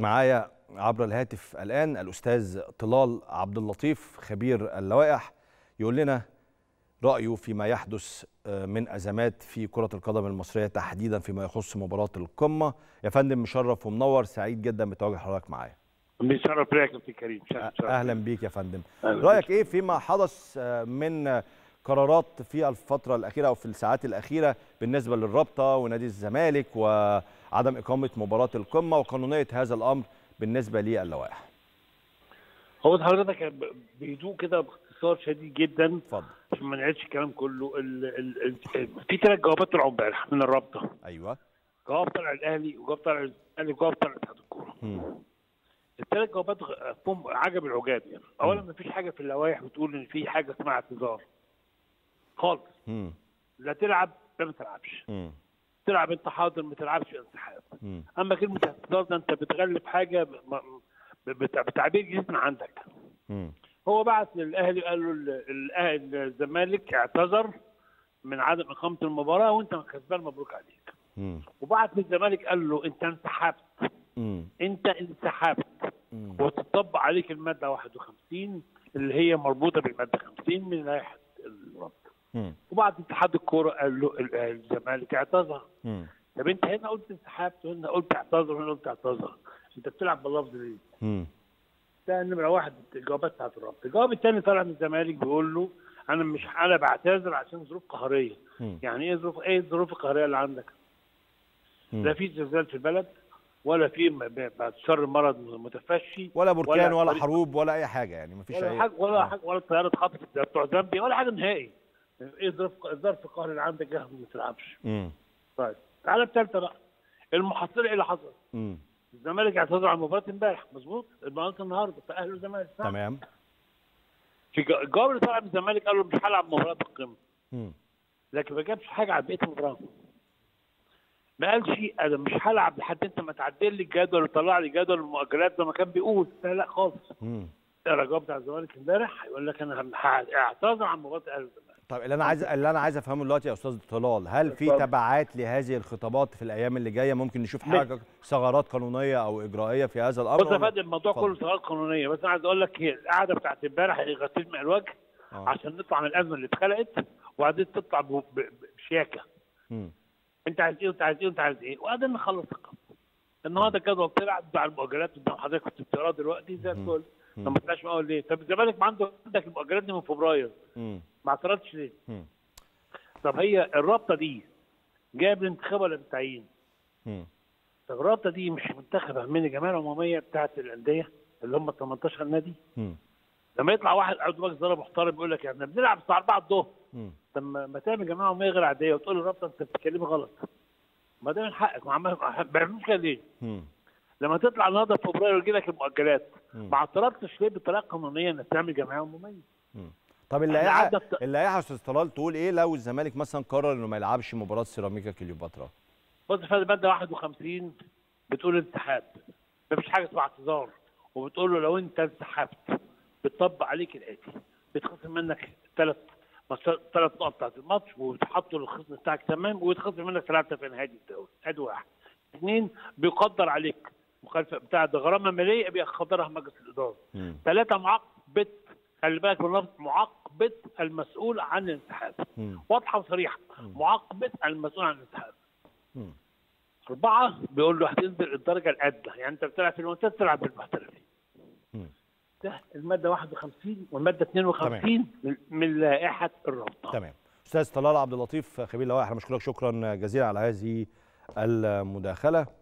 معايا عبر الهاتف الآن الأستاذ طلال عبد اللطيف خبير اللوائح يقول لنا رأيه فيما يحدث من أزمات في كرة القدم المصرية تحديدا فيما يخص مباراة القمة يا فندم مشرف ومنور سعيد جدا بتواجد حضرتك معايا بيشرف بيك يا كابتن كريم أهلا بيك يا فندم أهلا رأيك إيه فيما حدث من قرارات في الفترة الأخيرة أو في الساعات الأخيرة بالنسبة للرابطة ونادي الزمالك وعدم إقامة مباراة القمة وقانونية هذا الأمر بالنسبة للوائح هو حضرتك بهدوء كده باختصار شديد جدا اتفضل عشان ما نعيدش الكلام كله ال ال ال في ثلاث جوابات طلعوا امبارح من الرابطه أيوه جواب طلع الاهلي وجواب طلع الزمالك وجواب طلع اتحاد الكوره مم. الثلاث جوابات غ- فيهم عجب العجاب يعني اولا ما فيش حاجه في اللوائح بتقول ان في حاجه اسمها اعتذار خالص مم. لا تلعب لا ما تلعبش مم. تلعب انت حاضر ما تلعبش انسحاب مم. اما كلمه اعتذار ده انت بتغلب حاجه ب- ب- بت- بتعبير جديد من عندك مم. هو بعت للاهلي قال له ال- الأهلي- الزمالك اعتذر من عدم اقامه المباراه وانت كسبان مبروك عليك مم. وبعت للزمالك قال له انت انسحبت مم. انت انسحبت مم. وتطبق عليك الماده 51 اللي هي مربوطه بالماده 50 من لائحه الرابطه مم. وبعد اتحاد الكوره قال له ال- الزمالك اعتذر مم. طب انت هنا قلت انسحبت وهنا قلت اعتذر وهنا قلت اعتذر انت بتلعب باللفظ ليه؟ مم. ده نمره واحد الجوابات بتاعت الرابطه الجواب الثاني طالع من الزمالك بيقول له انا مش انا بعتذر عشان ظروف قهريه مم. يعني ايه ظروف ايه الظروف القهريه اللي عندك؟ مم. لا في زلزال في البلد ولا في م- ب- بعد شر مرض متفشي ولا بركان ولا طريق- حروب ولا أي حاجة يعني مفيش ولا أي حاجه ولا آه. حاجه ولا طياره اتخطفت زي بتوع زامبيا ولا حاجه نهائي ايه ظرف ظرف القهر اللي عندك ده ما تلعبش مم. طيب تعالى الثالثه بقى المحصله ايه اللي حصل؟ مم. الزمالك اعتذر عن مباراه امبارح مظبوط المباراه النهارده فاهلي الزمالك صح؟ تمام في جو- الجواب اللي طلع من الزمالك قال له مش هلعب مباراه القمه مم. لكن ما جابش حاجه على بقيه المباراه ما قالش انا مش هلعب لحد انت ما تعدل لي الجدول وتطلع لي جدول المؤجلات زي ما كان بيقول لا لا خالص مم. اقرا الجواب بتاع الزمالك امبارح هيقول لك انا ه- اعتذر عن مباراه اهلي الزمالك طيب اللي انا عايز اللي انا عايز افهمه دلوقتي يا استاذ طلال هل في اتفضل. تبعات لهذه الخطابات في الايام اللي جايه ممكن نشوف لا. حاجه ثغرات قانونيه او اجرائيه في هذا الامر بص يا ولا- فندم الموضوع اتفضل. كله ثغرات قانونيه بس انا عايز اقول لك هي القعده بتاعت امبارح هي غسيل من الوجه آه. عشان نطلع من الازمه اللي اتخلقت وبعدين تطلع ب- ب- ب- بشياكه مم. انت عايز ايه وانت عايز ايه وانت عايز ايه وبعدين نخلص القصه النهارده الجدول طلع بتاع المؤجلات قدام حضرتك كنت بتقراه دلوقتي زي الفل مم. طب ما طلعش معاه ليه؟ طب الزمالك ما عنده عندك المؤجلات دي من فبراير مم. ما اعترضتش ليه؟ مم. طب هي الرابطه دي جايه بالانتخاب ولا بالتعيين؟ مم. طب الرابطه دي مش منتخبه من الجمعيه العموميه بتاعت الانديه اللي هم 18 نادي مم. لما يطلع واحد عضو مجلس اداره محترم يقول لك احنا بنلعب الساعه 4 الظهر مم. طب ما ما تعمل جمعيه عموميه غير عاديه وتقول للرابطه انت بتتكلمي غلط ما ده من حقك ما عمال- ما بيعملوش كده ليه؟ مم. لما تطلع النهارده في فبراير ويجي لك المؤجلات مم. ما اعترضتش ليه بطريقه قانونيه انك تعمل جمعيه عموميه؟ مم. طب احنا اللائحه قعدنا في- اللائحه يا استاذ طلال تقول ايه لو الزمالك مثلا قرر انه ما يلعبش مباراه سيراميكا كليوباترا بص في الماده 51 بتقول انسحاب مفيش حاجه اسمها اعتذار وبتقول له لو انت انسحبت بتطبق عليك الاتي بيتخصم منك ثلاث ثلاث نقط بتاعت الماتش وتحط الخصم بتاعك تمام ويتخصم منك ثلاثه في نهايه الدوري ادي واحد اثنين بيقدر عليك مخالفه بتاع ده غرامه ماليه بيقدرها مجلس الاداره مم. ثلاثه معاقبه خلي بالك من لفظ معاقبه المسؤول عن الانسحاب مم. واضحه وصريحه معاقبه المسؤول عن الانسحاب مم. أربعة بيقول له هتنزل الدرجة الأدنى يعني أنت بتلعب في الممتاز تلعب بالمحترفين مم. ده المادة 51 والمادة 52 من- من لائحة الرابطة تمام استاذ طلال عبد اللطيف خبير اللوائح انا بشكرك شكرا جزيلا على هذه المداخله